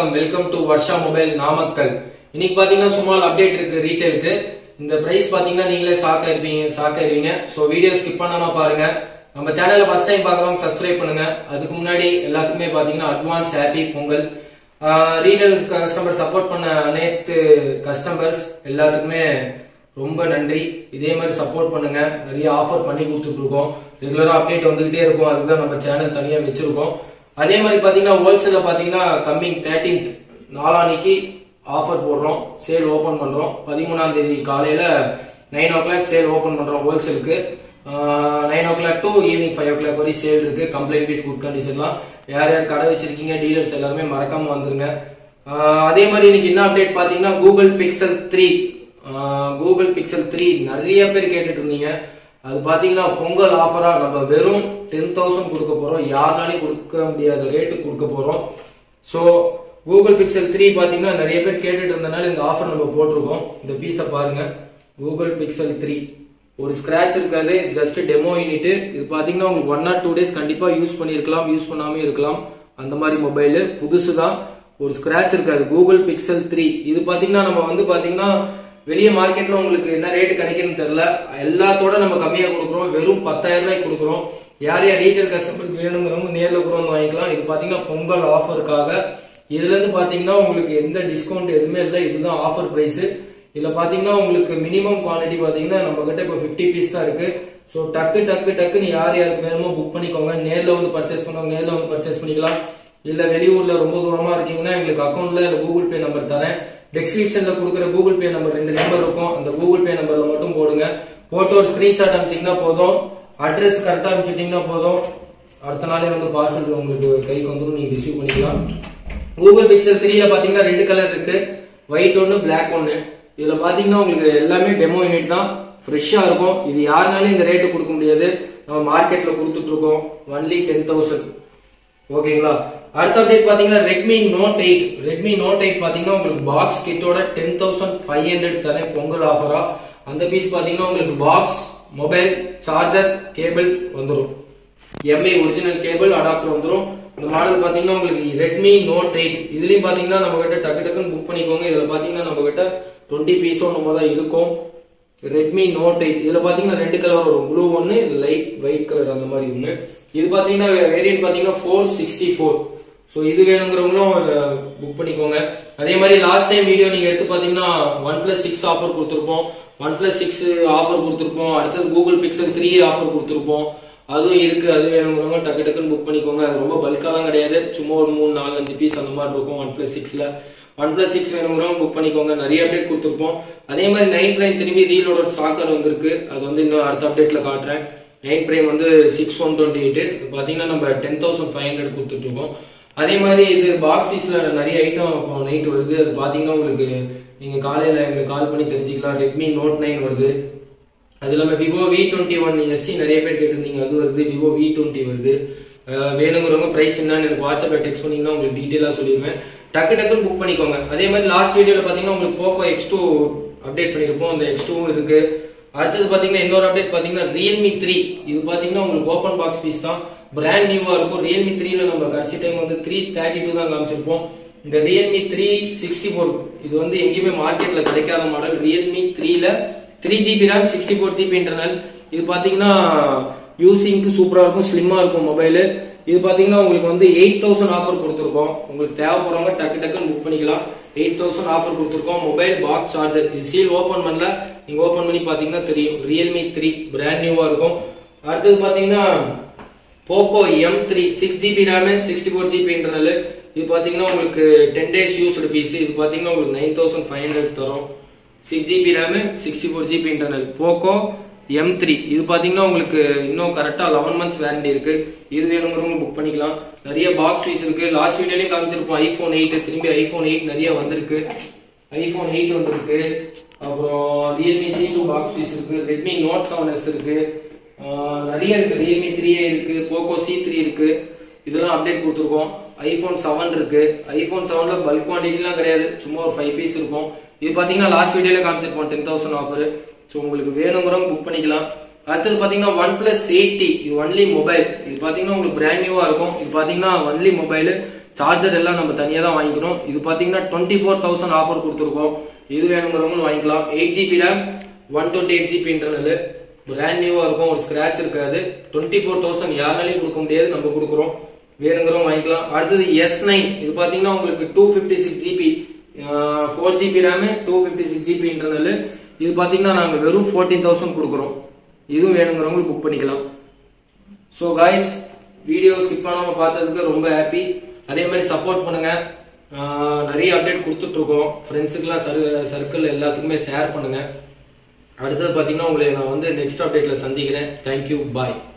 வணக்கம் welcome to Varsha mobile Namakkal இன்னைக்கு பாத்தீங்கன்னா சும்மா அப்டேட் இருக்கு ரீட்டைலுக்கு இந்த பிரைஸ் பாத்தீங்கன்னா நீங்களே ஷாக் ஆயிருப்பீங்க ஷாக் ஆயிருவீங்க சோ வீடியோ ஸ்கிப் பண்ணாம பாருங்க நம்ம சேனலை ஃபர்ஸ்ட் டைம் பார்க்கறவங்க சப்ஸ்கிரைப் பண்ணுங்க அதுக்கு முன்னாடி எல்லாத்துக்குமே பாத்தீங்கன்னா advance happy Pongal retail customer support பண்ண அனைத்து கஸ்டமர்ஸ் எல்லாத்துக்குமே ரொம்ப நன்றி இதே மாதிரி சப்போர்ட் பண்ணுங்க நிறைய ஆஃபர் பண்ணி கொடுத்துட்டு இருக்கோம் ரெகுலரா அப்டேட் வந்துகிட்டே இருக்கும் அதுதான் நம்ம சேனல் தனியா வச்சிருக்கோம் அதே மாதிரி பாத்தீங்கன்னா ஹோல்சேல்ல பாத்தீங்கன்னா கம்மிங் தேர்டீன்த் நாளானிக்கு ஆஃபர் போடுறோம் சேல் ஓபன் பண்றோம் பதிமூணாம் தேதி காலையில nine o'clock sale open பண்றோம் ஹோல்சேலுக்கு nine o'clock to evening five o'clock வரை சேல் இருக்கு கம்ப்ளைண்ட் பீஸ் குட் கண்டிஷன்லாம் யார் யார் கடை வச்சிருக்கீங்க டீலர்ஸ் எல்லாருமே மறக்காம வந்துருங்க ஆஹ் அதே மாதிரி இன்னைக்கு என்ன அப்டேட் பாத்தீங்கன்னா Google Pixel three Google Pixel three நிறைய பேர் கேட்டுட்டு இருந்தீங்க அது பாத்தீங்கன்னா பொங்கல் ஆஃபரா நம்ம வெறும் டென் தௌசண்ட் கொடுக்க போறோம் யாருனாலையும் கொடுக்க முடியாத ரேட்டு கொடுக்க போறோம் ஸோ கூகுள் பிக்சல் த்ரீ பாத்தீங்கன்னா நிறைய பேர் கேட்டுட்டு இருந்தனால இந்த ஆஃபர் நம்ம போட்டிருக்கோம் இந்த பீஸை பாருங்க கூகுள் பிக்சல் த்ரீ ஒரு ஸ்கிராட்ச் இருக்காது ஜஸ்ட் டெமோ யூனிட் இது பாத்தீங்கன்னா உங்களுக்கு ஒன் ஆர் டூ டேஸ் கண்டிப்பா யூஸ் பண்ணிருக்கலாம் யூஸ் பண்ணாம இருக்கலாம் அந்த மாதிரி மொபைல் புதுசு தான் ஒரு ஸ்கிராட்ச் இருக்காது கூகுள் பிக்சல் த்ரீ இது பாத்தீங்கன்னா நம்ம வந்து பாத்தீங்கன்னா வெளிய மார்க்கெட்ல உங்களுக்கு என்ன ரேட் கிடைக்குன்னு தெரியல எல்லாத்தோட நம்ம கம்மியா கொடுக்குறோம் வெறும் பத்தாயிரம் ரூபாய்க்கு கொடுக்குறோம் யார் யார் ரீட்டைல் கஸ்டமருக்கு வேணுங்கிறவங்க நேர்ல கூட வந்து வாங்கிக்கலாம் இது பாத்தீங்கன்னா பொங்கல் ஆஃபருக்காக இதுல இருந்து பாத்தீங்கன்னா உங்களுக்கு எந்த டிஸ்கவுண்ட் எதுவுமே இல்லை இதுதான் ஆஃபர் பிரைஸ் இதுல பாத்தீங்கன்னா உங்களுக்கு மினிமம் குவாலிட்டி பாத்தீங்கன்னா நம்ம கிட்ட இப்போ 50 பீஸ் தான் இருக்கு ஸோ டக்கு டக்கு டக்குன்னு யார் யாருக்கு வேணுமோ புக் பண்ணிக்கோங்க நேர்ல வந்து பர்ச்சேஸ் பண்ணுவாங்க நேர்ல வந்து பர்ச்சேஸ் பண்ணிக்கலாம் இல்ல வெளியூர்ல ரொம்ப தூரமா இருக்கீங்கன்னா எங்களுக்கு அக்கௌண்ட்ல இல்ல கூகுள் பே நம்பர் தரேன் டெஸ்கிரிப்ஷன்ல கொடுக்குற கூகுள் பே நம்பர் ரெண்டு நம்பர் இருக்கும் அந்த கூகுள் பே நம்பர்ல மட்டும் போடுங்க போட்டோ ஒரு ஸ்கிரீன்ஷாட் அனுப்பிச்சிங்கன்னா போதும் அட்ரஸ் கரெக்டா அனுப்பிச்சிட்டீங்கன்னா போதும் அடுத்த நாளே வந்து பார்சல் உங்களுக்கு கைக்கு வந்துடும் நீங்க ரிசீவ் பண்ணிக்கலாம் கூகுள் பிக்சல் த்ரீல பாத்தீங்கன்னா ரெண்டு கலர் இருக்கு ஒயிட் ஒன்னு பிளாக் ஒன்னு இதுல பாத்தீங்கன்னா உங்களுக்கு எல்லாமே டெமோ யூனிட் தான் ஃப்ரெஷ்ஷா இருக்கும் இது யாருனாலும் இந்த ரேட்டு கொடுக்க முடியாது நம்ம மார்க்கெட்ல கொடுத்துட்டு இருக்கோம் ஒன்லி டென் தௌசண்ட் ஓகேங்களா அடுத்த அப்டேட் பாத்தீங்கன்னா Redmi Note eight Redmi Note eight பாத்தீங்கன்னா உங்களுக்கு பாக்ஸ் கிட்டோட டென் தௌசண்ட் ஃபைவ் ஹண்ட்ரட் தரேன் பொங்கல் ஆஃபரா அந்த பீஸ் பாத்தீங்கன்னா உங்களுக்கு பாக்ஸ் மொபைல் சார்ஜர் கேபிள் வந்துடும் எம்ஐ ஒரிஜினல் கேபிள் அடாப்டர் வந்துடும் இந்த மாடல் பாத்தீங்கன்னா உங்களுக்கு ரெட்மி நோட் எயிட் இதுலயும் பாத்தீங்கன்னா நம்ம கிட்ட டக்கு டக்குன்னு புக் பண்ணிக்கோங்க இதுல பாத்தீங்கன்னா நம்ம கிட்ட டுவெண்ட்டி பீஸோ நம்ம தான் இருக்கும் ரெட்மி நோட் எயிட் இதுல பாத்தீங்கன்னா ரெண்டு கலர் வரும் ப்ளூ ஒன்னு லைட் ஒயிட் கலர் அந்த மாதிரி ஒண்ணு இது பாத்தீங்கன்னா வேரியன்ட் பாத்தீங்கன்னா ஃபோர் சிக்ஸ்டி ஃபோர் ஸோ இது வேணுங்கிறவங்களும் புக் பண்ணிக்கோங்க அதே மாதிரி லாஸ்ட் டைம் வீடியோ நீங்க எடுத்து பாத்தீங்கன்னா ஒன் பிளஸ் சிக்ஸ் ஆஃபர் கொடுத்துருப்போம் ஒன் பிளஸ் சிக்ஸ் ஆஃபர் கொடுத்துருப்போம் அடுத்தது கூகுள் பிக்சல் த்ரீ ஆஃபர் கொடுத்துருப்போம் அதுவும் இருக்கு அது வேணுங்கிறவங்க டக்கு டக்குன்னு புக் பண்ணிக்கோங்க அது ரொம்ப பல்காலாம் கிடையாது சும்மா ஒரு மூணு நாலு அஞ்சு பீஸ் அந்த மாதிரி இருக்கும் ஒன் பிளஸ் சிக்ஸ்ல ஒன் பிளஸ் சிக்ஸ் வேணுங்கிறவங்க புக் பண்ணிக்கோங்க நிறைய அப்டேட் கொடுத்துருப்போம் அதே மாதிரி நைன் பிரைம் திரும்பி ரீலோட ஸ்டாக்கர் வந்திருக்கு அது வந்து இன்னும் அடுத்த அப்டேட்ல காட்டுறேன் நைன் பிரைம் வந்து சிக்ஸ் ஒன் டுவெண்ட்டி எயிட் பாத்தீங்கன்னா நம்ம டென் தௌசண்ட் ஃபைவ் ஹண்ட்ரட் கொடுத்துட்டு இருக்கோம் அதே மாதிரி இது பாக்ஸ் பீஸ்ல நிறைய ஐட்டம் இப்போ நைட் வருது அது பாத்தீங்கன்னா உங்களுக்கு நீங்க காலையில எங்களுக்கு கால் பண்ணி தெரிஞ்சுக்கலாம் ரெட்மி நோட் நைன் வருது அது இல்லாம Vivo V twenty one SC நிறைய பேர் கேட்டிருந்தீங்க அது வருது விவோ வி டுவெண்ட்டி வருது அஹ் வேணுங்கிறவங்க பிரைஸ் என்னன்னு எனக்கு வாட்ஸ்அப்ல டெக்ஸ்ட் பண்ணீங்கன்னா உங்களுக்கு டீட்டெயிலா சொல்லிடுவேன் டக்கு டக்குன்னு புக் பண்ணிக்கோங்க அதே மாதிரி லாஸ்ட் வீடியோல பாத்தீங்கன்னா உங்களுக்கு போக்கோ எக்ஸ் டூ அப்டேட் பண்ணிருப்போம் அந்த எக்ஸ் டூவும் இருக்கு அடுத்தது பாத்தீங்கன்னா இன்னொரு அப்டேட் பாத்தீங்கன்னா ரியல்மி த்ரீ இது பாத்தீங்கன்னா உங்களுக்கு ஓப்பன் பாக்ஸ் பீஸ் தான் பிராண்ட் நியூவா இருக்கும் ரியல்மி த்ரீல நம்ம கடைசி டைம் வந்து த்ரீ தேர்ட்டி டூ தான் காமிச்சிருப்போம் இந்த ரியல்மி த்ரீ சிக்ஸ்டி ஃபோர் இது வந்து எங்கேயுமே மார்க்கெட்ல கிடைக்காத மாடல் ரியல்மி த்ரீல three GB RAM sixty four GB internal இது பாத்தீங்கன்னா யூசிங்க்கு சூப்பரா இருக்கும் ஸ்லிம்மா இருக்கும் மொபைல் இது பாத்தீங்கன்னா உங்களுக்கு வந்து எயிட் தௌசண்ட் ஆஃபர் கொடுத்துருக்கோம் உங்களுக்கு தேவைப்படுறவங்க டக்கு டக்குன்னு புக் பண்ணிக்கலாம் எயிட் தௌசண்ட் ஆஃபர் கொடுத்துருக்கோம் மொபைல் பாக்ஸ் சார்ஜர் இது சீல் ஓபன் பண்ணல நீங்க ஓபன் பண்ணி பாத்தீங்கன்னா தெரியும் ரியல்மி த்ரீ பிராண்ட் நியூவா இருக்கும் அடுத்தது பாத்தீங்கன்னா Poco M three six GB RAM sixty four GB internal இது பாத்தீங்கன்னா உங்களுக்கு டென் டேஸ் யூஸ்டு பீஸ் இது பாத்தீங்கன்னா உங்களுக்கு நைன் தௌசண்ட் ஃபைவ் ஹண்ட்ரட் தரும் six GB RAM sixty four GB internal Poco M three இது பாத்தீங்கன்னா உங்களுக்கு இன்னும் கரெக்டா லெவன் மந்த்ஸ் வேரண்டி இருக்கு இது வேணுங்கிறவங்க புக் பண்ணிக்கலாம் நிறைய பாக்ஸ் பீஸ் இருக்கு லாஸ்ட் வீடியோலயும் காமிச்சிருப்போம் ஐபோன் எயிட் திரும்பி ஐபோன் எயிட் நிறைய வந்திருக்கு ஐபோன் எயிட் வந்திருக்கு அப்புறம் Realme C two box piece இருக்கு ரெட்மி நோட் செவன் எஸ் இருக்கு ஆஹ் நிறைய இருக்கு ரியல்மி த்ரீ இருக்கு போக்கோ சி த்ரீ இருக்கு இதெல்லாம் அப்டேட் கொடுத்துருக்கோம் ஐபோன் செவன் இருக்கு ஐபோன் செவன்ல பல்க் குவான்டிட்டிலாம் கிடையாது சும்மா ஒரு ஃபைவ் பீஸ் இருக்கும் இது பாத்தீங்கன்னா லாஸ்ட் வீடியோல காமிச்சிருப்போம் டென் தௌசண்ட் ஆஃபர் ஸோ உங்களுக்கு வேணுங்கிறவங்க புக் பண்ணிக்கலாம் அடுத்தது பாத்தீங்கன்னா ஒன் பிளஸ் எயிட்டி இது ஒன்லி மொபைல் இது பாத்தீங்கன்னா உங்களுக்கு பிராண்ட் நியூவா இருக்கும் இது பாத்தீங்கன்னா ஒன்லி மொபைல் சார்ஜர் எல்லாம் நம்ம தனியாக தான் வாங்கிக்கணும் இது பார்த்தீங்கன்னா டுவெண்ட்டி ஃபோர் தௌசண்ட் ஆஃபர் கொடுத்துருக்கோம் இது வேணுங்கிறவங்களும் வாங்கிக்கலாம் eight GB RAM one twenty eight GB internal brand நியூவா இருக்கும் ஒரு ஸ்கிராச் இருக்காது டுவெண்ட்டி ஃபோர் தௌசண்ட் யாராலையும் கொடுக்க முடியாது நம்ம கொடுக்குறோம் வேணுங்கிறவங்க வாங்கிக்கலாம் அடுத்தது எஸ் நைன் இது பாத்தீங்கன்னா உங்களுக்கு two fifty six GB four GB RAM two fifty six GB internal இது பாத்தீங்கன்னா நாங்க வெறும் ஃபோர்டீன் தௌசண்ட் கொடுக்குறோம் இதுவும் வேணுங்கிறவங்க புக் பண்ணிக்கலாம் ஸோ காய்ஸ் வீடியோ ஸ்கிப் பண்ணாம பார்த்ததுக்கு ரொம்ப ஹாப்பி அதே மாதிரி சப்போர்ட் பண்ணுங்க ஆஹ் நிறைய அப்டேட் கொடுத்துட்டு இருக்கோம் ஃப்ரெண்ட்ஸுக்கெல்லாம் சர் சர்க்கிள் எல்லாத்துக்குமே ஷேர் பண்ணுங்க அடுத்தது பார்த்தீங்கன்னா உங்களை நான் வந்து நெக்ஸ்ட் அப்டேட்ல சந்திக்கிறேன் தேங்க்யூ பாய்